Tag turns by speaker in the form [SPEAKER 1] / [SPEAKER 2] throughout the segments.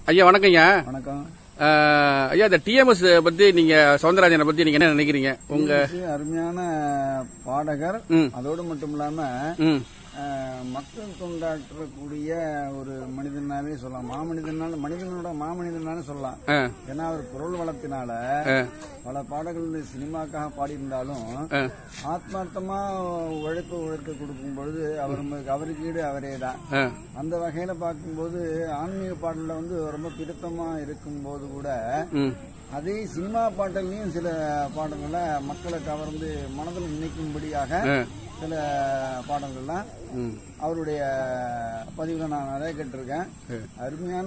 [SPEAKER 1] ஐயா வணக்கம்யா
[SPEAKER 2] வணக்கம்
[SPEAKER 1] அஹ், ஐயா இந்த டிஎம்எஸ் பத்தி நீங்க சவுந்தரராஜனை பத்தி நீங்க என்ன நினைக்கிறீங்க உங்க
[SPEAKER 2] இது அருமையான பாடகர்
[SPEAKER 1] ம்.
[SPEAKER 2] அதோடு மட்டும் இல்லாம
[SPEAKER 1] ம்
[SPEAKER 2] அஹ், மக்கள் தொண்டாற்றக்கூடிய ஒரு மனிதனாவே சொல்லலாம் மாமனிதனால மனிதனோட மாமனிதனாலே சொல்லலாம்
[SPEAKER 1] ஆ,
[SPEAKER 2] ஏன்னா அவர் குரல் வளத்தினால
[SPEAKER 1] ஆ,
[SPEAKER 2] பல பாடல்கள் சினிமாக்காக பாடியிருந்தாலும்
[SPEAKER 1] ஆ.
[SPEAKER 2] ஆத்மார்த்தமா உழைப்பு உழைக்க கொடுக்கும் பொழுது அவர் அவருக்கு ஈடு அவரே தான்
[SPEAKER 1] ஆ,
[SPEAKER 2] அந்த வகையில பார்க்கும்போது ஆன்மீக பாடல்ல வந்து ரொம்ப பிடித்தமா இருக்கும்போது கூட
[SPEAKER 1] ம்
[SPEAKER 2] அதே சினிமா பாடல்லையும் சில பாடல்களை மக்களை கவர்ந்து மனதில் நினைக்கும்படியாக
[SPEAKER 1] ஆ,
[SPEAKER 2] சில பாடல்கள்லாம்
[SPEAKER 1] ம்
[SPEAKER 2] அவருடைய பதிவுல நான் நிறைய கேட்டிருக்கேன் அருமையான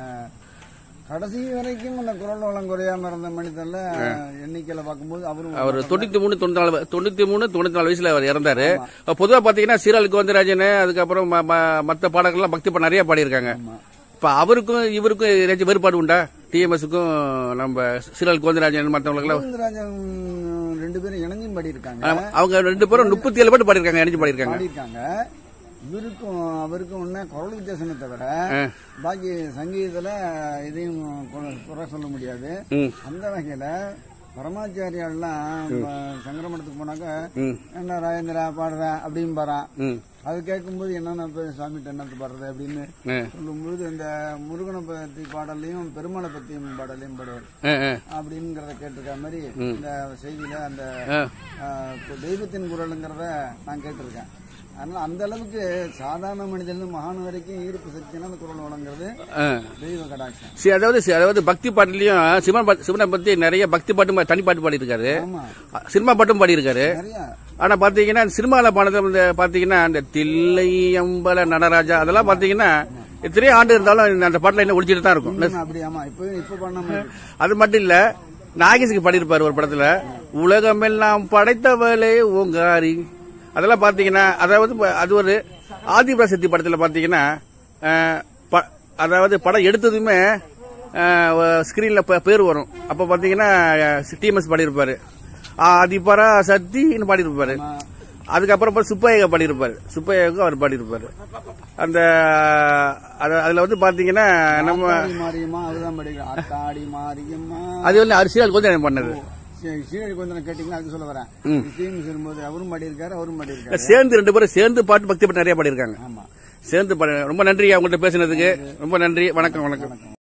[SPEAKER 2] கடைசி வரைக்கும் அந்த குரல் வளம் குறையாம இருந்த மனிதர்ல எண்ணிக்கையில பார்க்கும்போது அவரும்
[SPEAKER 1] அவர் தொண்ணூத்தி மூணு தொண்ணூத்தி நாலு தொண்ணூத்தி மூணு தொண்ணூத்தி நாலு வயசுல அவர் இறந்தாரு பொதுவா பாத்தீங்கன்னா சீரால் கோவிந்தராஜன் அதுக்கப்புறம் ம- ம- மத்த பாடல்கள்லாம் பக்தி பாடல் நிறைய பாடியிருக்காங்க
[SPEAKER 2] ஆமா.
[SPEAKER 1] இப்ப அவருக்கும் இவருக்கும் ஏதாச்சும் வேறுபாடு உண்டா டிஎம்எஸ்க்கும் நம்ம சீரால் கோவிந்தராஜன் மற்றவங்களுக்குலாம்
[SPEAKER 2] கோவிந்தராஜன் ரெண்டு பேரும் இணைஞ்சும் பாடியிருக்காங்க
[SPEAKER 1] ஆமா, அவங்க ரெண்டு பேரும் முப்பத்தி ஏழு பாட்டு பாடியிருக்காங்க இணைஞ்சு பாடியிருக்காங்க
[SPEAKER 2] பாடியிருக்காங்க இவருக்கும் அவருக்கும் ஒண்ணு குரல் வித்தியாசமே தவிர
[SPEAKER 1] ஆ,
[SPEAKER 2] பாக்கி சங்கீதத்துல இதையும் கு- குறை சொல்ல முடியாது
[SPEAKER 1] ம்
[SPEAKER 2] அந்த வகையில பரமாச்சாரியாலாம் சங்கரமடத்துக்கு போனாக்க
[SPEAKER 1] ம்
[SPEAKER 2] என்ன ராஜேந்திரா பாடுற அப்படின்னு பாறான்
[SPEAKER 1] ம்
[SPEAKER 2] அது கேட்கும்போது என்னென்ன இப்ப சாமிகிட்ட என்னத்து பாடுறது அப்படின்னு
[SPEAKER 1] ஆ,
[SPEAKER 2] சொல்லும்போது இந்த முருகனை பத்தி பாடலையும் பெருமாளை பத்தியும் பாடலையும் பாடுவார்
[SPEAKER 1] ஆ, ஆ,
[SPEAKER 2] அப்படிங்கறத கேட்டிருக்க மாதிரி இந்த செய்தியில அந்த
[SPEAKER 1] ஆ.
[SPEAKER 2] ஆஹ், இப்ப தெய்வத்தின் குரலுங்கிறத நான் கேட்டிருக்கேன் அதனால அந்த அளவுக்கு சாதாரண மனிதன் மகான் வரைக்கும் ஈர்ப்பு சக்தியான அந்த குரல் வழங்குறது
[SPEAKER 1] ஆ.
[SPEAKER 2] தெய்வ கடாட்சம்
[SPEAKER 1] சரி அதாவது சி- அதாவது பக்தி பாட்டுலயும் சிவன் பா- சிவனை பத்தி நிறைய பக்தி பாட்டும் தனி பாட்டு பாடியிருக்காரு
[SPEAKER 2] ஆமா
[SPEAKER 1] சினிமா பாட்டும் பாடியிருக்காரு
[SPEAKER 2] நிறைய
[SPEAKER 1] ஆனா பாத்தீங்கன்னா சினிமால பாடுறது வந்து பாத்தீங்கன்னா அந்த தில்லை அம்பல நடராஜா அதெல்லாம் பாத்தீங்கன்னா எத்தனையோ ஆண்டு இருந்தாலும் இந்த- அந்த பாட்டுல என்ன ஒழிச்சிட்டு தான் இருக்கும்
[SPEAKER 2] இன்னும் அப்படி ஆமா இப்ப இப்ப பண்ண மாதிரி
[SPEAKER 1] அது மட்டும் இல்ல நாகேஷுக்கு பாடியிருப்பாரு ஒரு படத்துல உலகமெல்லாம் படைத்தவளே ஓங்காரி அதெல்லாம் பாத்தீங்கன்னா அதாவது ப- அது ஒரு ஆதிபராசக்தி படத்துல பாத்தீங்கன்னா அஹ், ப- அதாவது படம் எடுத்ததுமே ஸ்கிரீன்ல பேர் வரும் அப்ப பாத்தீங்கன்னா டிஎம்எஸ் பாடியிருப்பாரு ஆதிபரா சக்தின்னு பாடியிருப்பாரு அதுக்கப்புறம் பாரு சுப்பையக பாடியிருப்பாரு சுப்பையகம் அவர் பாடியிருப்பாரு அந்த அது- அதுல வந்து பாத்தீங்கன்னா நம்ம
[SPEAKER 2] ஆத்தாடி மாரியம்மா அதுதான் படிக்கிறேன் ஆத்தாடி மாரியம்மா
[SPEAKER 1] அது வந்து அரசியல் கொஞ்சம் பண்ணது
[SPEAKER 2] சீரழி கொஞ்சம் கேட்டீங்கன்னா அதுக்கு சொல்ல வரேன்
[SPEAKER 1] ம்.
[SPEAKER 2] விஷயம் சொல்லும்போது அவரும் பாடியிருக்காரு அவரும் பாடியிருக்காரு
[SPEAKER 1] சேர்ந்து ரெண்டு பேரும் சேர்ந்து பாட்டு பக்தி பாட்டு நிறைய பாடியிருக்காங்க
[SPEAKER 2] ஆமா
[SPEAKER 1] சேர்ந்து பாடி ரொம்ப நன்றி உங்கள்கிட்ட பேசினதுக்கு ரொம்ப நன்றி வணக்கம் வணக்கம்